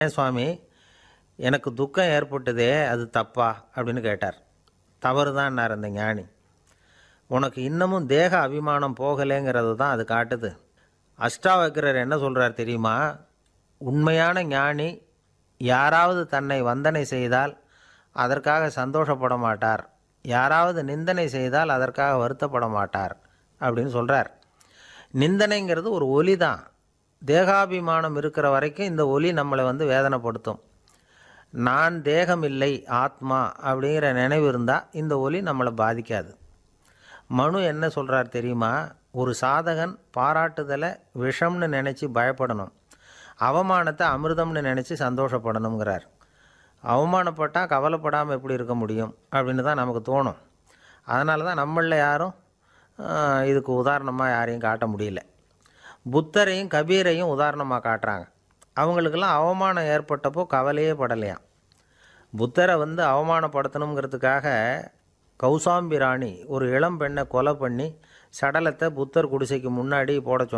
ஏன் சுவாமி எனக்கு துக்கம் ஏற்பட்டதே அது தப்பா அப்படின்னு கேட்டார் தவறு தான் அந்த ஞானி உனக்கு இன்னமும் தேக அபிமானம் போகலைங்கிறது தான் அது காட்டுது அஷ்டாவக்கரர் என்ன சொல்கிறார் தெரியுமா உண்மையான ஞானி யாராவது தன்னை வந்தனை செய்தால் அதற்காக சந்தோஷப்பட மாட்டார் யாராவது நிந்தனை செய்தால் அதற்காக வருத்தப்பட மாட்டார் அப்படின்னு சொல்கிறார் நிந்தனைங்கிறது ஒரு ஒலி தான் தேகாபிமானம் இருக்கிற வரைக்கும் இந்த ஒலி நம்மளை வந்து வேதனைப்படுத்தும் நான் தேகம் இல்லை ஆத்மா அப்படிங்கிற நினைவு இருந்தால் இந்த ஒலி நம்மளை பாதிக்காது மனு என்ன சொல்கிறார் தெரியுமா ஒரு சாதகன் பாராட்டுதலை விஷம்னு நினச்சி பயப்படணும் அவமானத்தை அமிர்தம்னு நினச்சி சந்தோஷப்படணுங்கிறார் அவமானப்பட்டால் கவலைப்படாமல் எப்படி இருக்க முடியும் அப்படின்னு தான் நமக்கு தோணும் அதனால தான் நம்மளில் யாரும் ஆஹ், இதுக்கு உதாரணமாக யாரையும் காட்ட முடியல புத்தரையும் கபீரையும் உதாரணமாக காட்டுறாங்க அவங்களுக்கெல்லாம் அவமானம் ஏற்பட்டப்போ கவலையே படலையாம் புத்தரை வந்து அவமானப்படுத்தணுங்கிறதுக்காக கௌசாம்பி ராணி ஒரு இளம் பெண்ணை கொலை பண்ணி சடலத்தை புத்தர் குடிசைக்கு முன்னாடி போட சொன்னாங்க